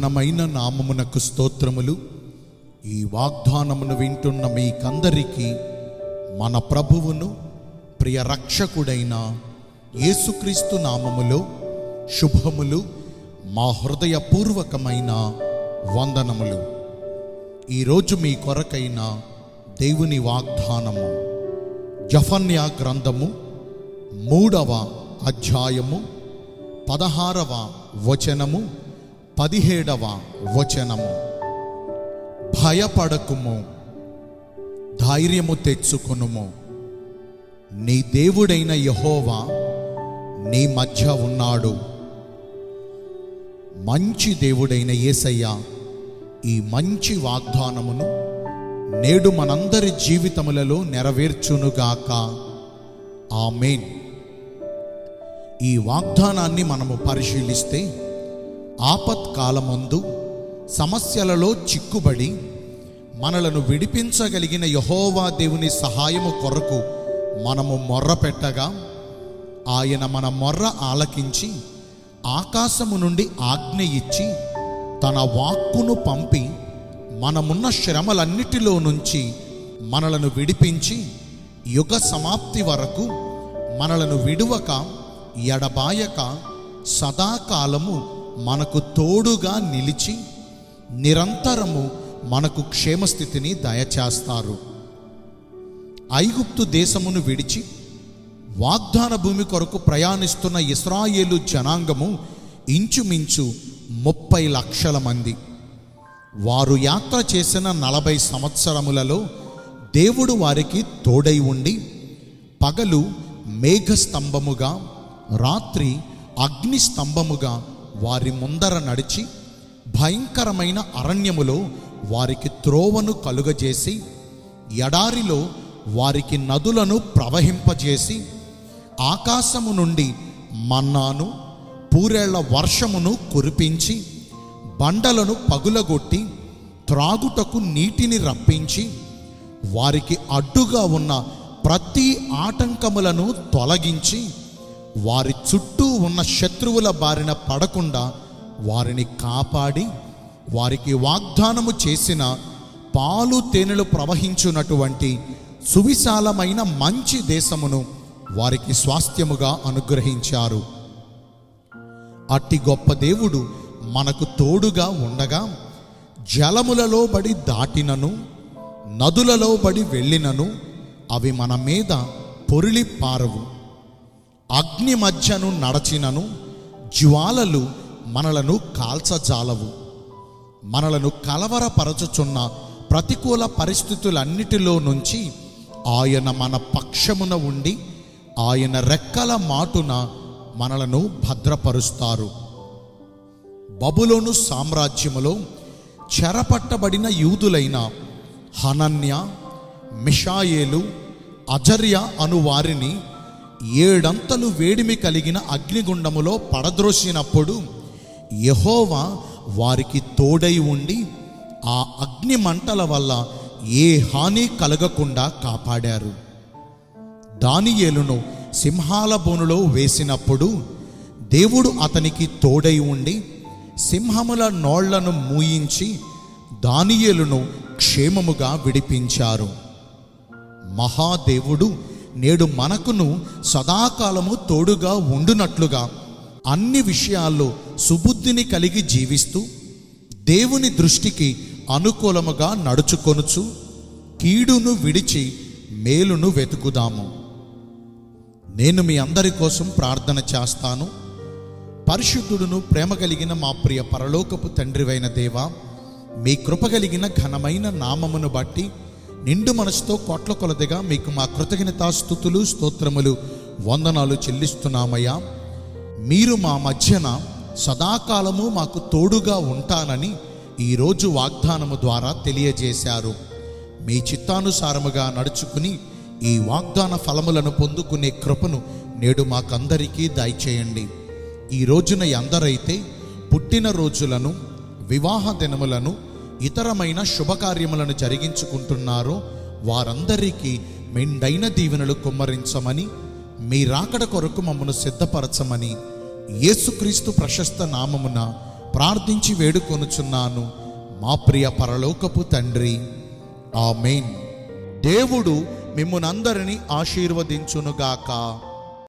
ఘనమైన నామమునకు స్తోత్రములు ఈ వాగ్దానమును వింటున్న మీకందరికీ మన ప్రభువును ప్రియ రక్షకుడైన యేసుక్రీస్తు నామములో శుభములు మా హృదయపూర్వకమైన వందనములు ఈరోజు మీ కొరకైన దేవుని వాగ్దానము జఫన్యా గ్రంథము మూడవ అధ్యాయము పదహారవ వచనము పదిహేడవ వచనము భయపడకుము ధైర్యము తెచ్చుకొనుము నీ దేవుడైన యహోవా నీ మధ్య ఉన్నాడు మంచి దేవుడైన యేసయ్య ఈ మంచి వాగ్దానమును నేడు మనందరి జీవితములలో నెరవేర్చునుగాక ఆమెన్ ఈ వాగ్దానాన్ని మనము పరిశీలిస్తే ఆపత్కాలమందు సమస్యలలో చిక్కుబడి మనలను విడిపించగలిగిన యహోవా దేవుని సహాయము కొరకు మనము మొర్ర పెట్టగా ఆయన మన మొర్ర ఆలకించి ఆకాశము నుండి ఆజ్ఞ ఇచ్చి తన వాక్కును పంపి మనమున్న శ్రమలన్నిటిలో నుంచి మనలను విడిపించి యుగ సమాప్తి వరకు మనలను విడువక ఎడబాయక సదాకాలము మనకు తోడుగా నిలిచి నిరంతరము మనకు క్షేమస్థితిని దయచేస్తారు ఐగుప్తు దేశమును విడిచి వాగ్దాన భూమి కొరకు ప్రయాణిస్తున్న ఇస్రాయేలు జనాంగము ఇంచుమించు ముప్పై లక్షల మంది వారు యాత్ర చేసిన నలభై సంవత్సరములలో దేవుడు వారికి తోడై ఉండి పగలు మేఘస్తంభముగా రాత్రి అగ్ని స్తంభముగా వారి ముందర నడిచి భయంకరమైన అరణ్యములో వారికి త్రోవను కలుగజేసి ఎడారిలో వారికి నదులను ప్రవహింపజేసి ఆకాశము నుండి మన్నాను పూరేళ్ల వర్షమును కురిపించి బండలను పగులగొట్టి త్రాగుటకు నీటిని రప్పించి వారికి అడ్డుగా ఉన్న ప్రతి ఆటంకములను తొలగించి వారి చుట్టూ ఉన్న శత్రువుల బారిన పడకుండా వారిని కాపాడి వారికి వాగ్దానము చేసిన పాలు తేనెలు ప్రవహించున్నటువంటి సువిశాలమైన మంచి దేశమును వారికి స్వాస్థ్యముగా అనుగ్రహించారు అట్టి గొప్ప దేవుడు మనకు తోడుగా ఉండగా జలములలో బడి దాటినను నదులలో బడి వెళ్ళినను అవి మన మీద పొరిలి పారవు అగ్ని మధ్యను నడచినను జ్వాలలు మనలను కాల్చజాలవు మనలను కలవరపరచుచున్న ప్రతికూల పరిస్థితులన్నిటిలో నుంచి ఆయన మన పక్షమున ఉండి ఆయన రెక్కల మాటున మనలను భద్రపరుస్తారు బబులోను సామ్రాజ్యములో చెరపట్టబడిన యూదులైన హనన్య మిషాయేలు అజర్య అను వారిని ఏడంతలు వేడిమి కలిగిన అగ్నిగుండములో పడద్రోసినప్పుడు యహోవా వారికి తోడై ఉండి ఆ అగ్ని మంటల వల్ల ఏ హాని కలగకుండా కాపాడారు దానియేలును సింహాల బోనులో వేసినప్పుడు దేవుడు అతనికి తోడై ఉండి సింహముల నోళ్లను మూయించి దానియేలును క్షేమముగా విడిపించారు మహాదేవుడు నేడు మనకును సదాకాలము తోడుగా ఉండునట్లుగా అన్ని విషయాల్లో సుబుద్ధిని కలిగి జీవిస్తూ దేవుని దృష్టికి అనుకూలముగా నడుచుకొనుచు కీడును విడిచి మేలును వెతుకుదాము నేను మీ అందరి కోసం ప్రార్థన చేస్తాను పరిశుద్ధుడును ప్రేమ కలిగిన మా ప్రియ పరలోకపు తండ్రివైన దేవా మీ కృప కలిగిన ఘనమైన నామమును బట్టి నిండు మనసుతో కోట్ల కొలదిగా మీకు మా కృతజ్ఞతాస్థుతులు స్తోత్రములు వందనాలు చెల్లిస్తున్నామయ్యా మీరు మా మధ్యన సదాకాలము మాకు తోడుగా ఉంటానని ఈరోజు వాగ్దానము ద్వారా తెలియజేశారు మీ చిత్తానుసారముగా నడుచుకుని ఈ వాగ్దాన ఫలములను పొందుకునే కృపను నేడు మాకందరికీ దయచేయండి ఈ రోజున ఎందరైతే పుట్టిన రోజులను వివాహ దినములను ఇతరమైన శుభకార్యములను జరిగించుకుంటున్నారో వారందరికీ మెండైన దీవెనలు కుమ్మరించమని మీ రాకడ కొరకు మమ్మను సిద్ధపరచమని యేసుక్రీస్తు ప్రశస్త నామమున ప్రార్థించి వేడుకొనుచున్నాను మా ప్రియ పరలోకపు తండ్రి ఆమెన్ దేవుడు మిమ్మునందరినీ ఆశీర్వదించునుగాక